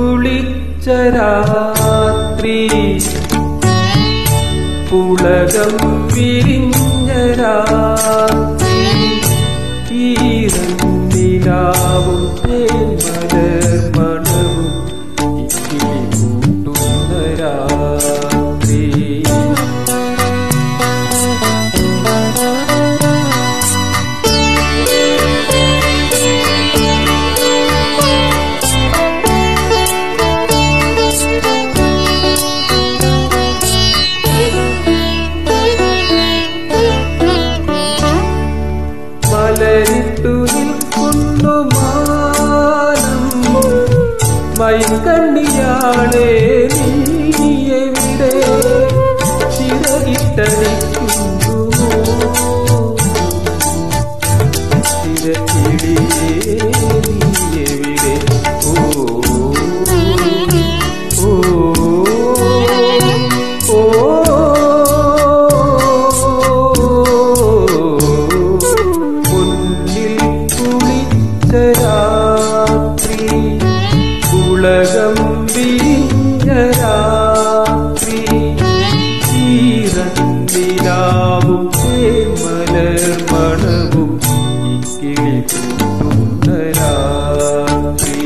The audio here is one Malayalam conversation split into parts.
കുളിച്ച രാത്രി പുളകം വിരിഞ്ഞ രാത്രി ഈരന്നിലാവും തേന്മലർ മണവും ഇക്കിളി കൂട്ടുന്ന രാത്രി മലരിട്ടു നിൽക്കുന്നു മാനം മൈക്കണ്ണിയാളെ നീ എവിടെ ചിറകിട്ടടിക്കുന്നു ചിരകിളിയേ നീ എവിടെ ഓ ഓ ഓ മുന്നിൽ കുളിച്ച രാത്രി ഉലകം വിരിഞ്ഞ രാത്രി ഈറന്നിലാവും തേന്മലർ മണവും ഇക്കിളി കൂട്ടുന്ന രാത്രി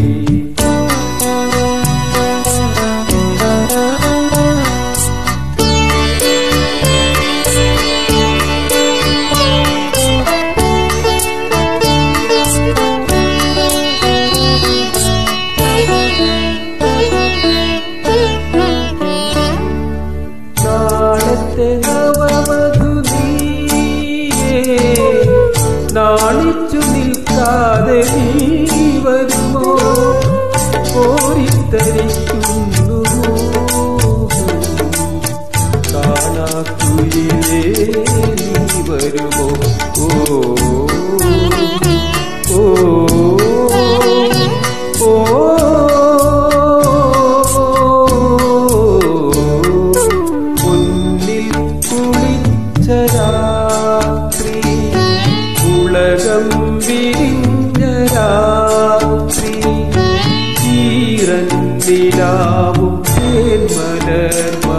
നാളത്തെ നവമധു നീയേ നാണിച്ചു നിൽക്കാതെ നീ വരുമോ കോരിത്തരിക്കുന്നു കാണാക്കുയിലേ നീ വരുമോ ഓ ഓ ഓ മുന്നിൽ കുളിച്ച രാത്രി ഉലകം വിരിഞ്ഞ രാത്രി ഈറന്നിലാവും തേന്മലർ